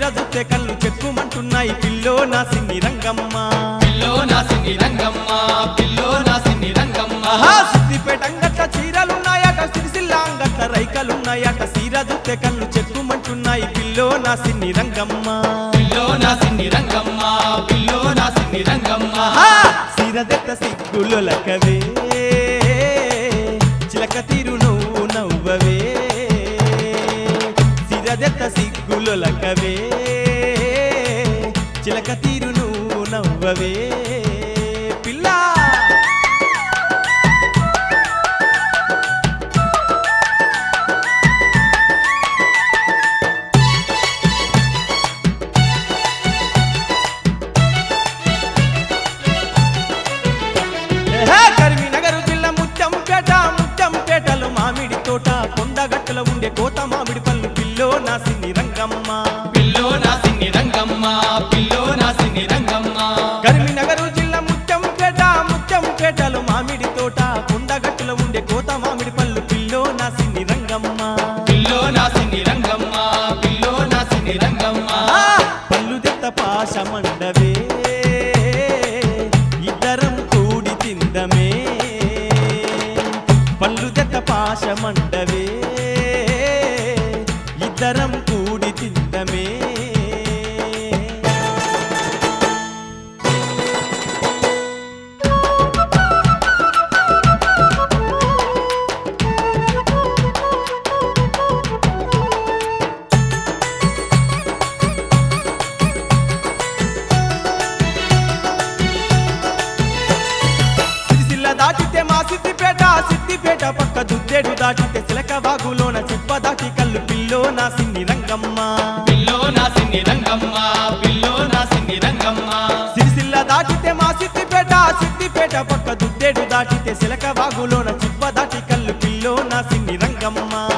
సీరజుతే కళ్ళు చెక్కుమంటున్నాయి పిల్లో నా సిన్ని రంగమ్మ పిల్లో నా సిన్ని రంగమ్మ పిల్లో నా సిన్ని రంగమ్మ ఆహా సిద్దిపేట అంగట్ల చీరలున్నాయట సిరిసిల్ల అంగట్ల రైకలున్నాయట సీరజుతే కళ్ళు చెక్కుమంటున్నాయి పిల్లో నా సిన్ని రంగమ్మ పిల్లో నా సిన్ని రంగమ్మ పిల్లో నా సిన్ని రంగమ్మ ఆహా సీరదెత్త సిగ్గులొలకవే చిలక తీరు నువ్వు నవ్వవే సిరదెత్త సిగ్గులొలకవే చిలక తీరు నువ్వు నవ్వవే పిల్ల ఏహే, కరీంనగర్ జిల్లా ముత్యంపేట ముత్యంపేటలో మామిడి తోట కొండగట్టులో ఉండే కోత మామిడి పళ్ళు పిల్లో నా సిన్ని రంగమ్మ పిల్లో నా సిన్ని రంగమ్మ పిల్లో నా సిన్ని రంగమ్మ కరీంనగర్ జిల్లా ముత్యంపేట ముత్యంపేటలో మామిడి తోట కొండగట్టులో ఉండే కోత మామిడి పళ్ళు పిల్లో నా సిన్ని రంగమ్మ పిల్లో నా సిన్ని రంగమ్మ పిల్లో నా సిన్ని రంగమ్మ ఆ, పళ్ళు దెత్త పాశ మండవే ఇద్దరం కూడి తిందమే పళ్ళు దెత్త పాశ మండవే ఇద్దరం కూడి తిందమే సిరిసిల్ల దాటితే మా సిద్దిపేట సిద్దిపేట పక్క దుద్దేడు దాటితే సిలక వాగులోన చెప్ప దాటి కళ్ళు పిల్లో నా సిన్ని రంగమ్మ పిల్లో నా సిన్ని రంగమ్మ పిల్లో నా సిన్ని రంగమ్మ సిరిసిల్ల దాటితే మా సిద్దిపేట సిద్దిపేట పక్క దుద్దేడు దాటితే సిలక వాగులోన చిప్ప దాటి కళ్ళు పిల్లో నా సిన్ని రంగమ్మ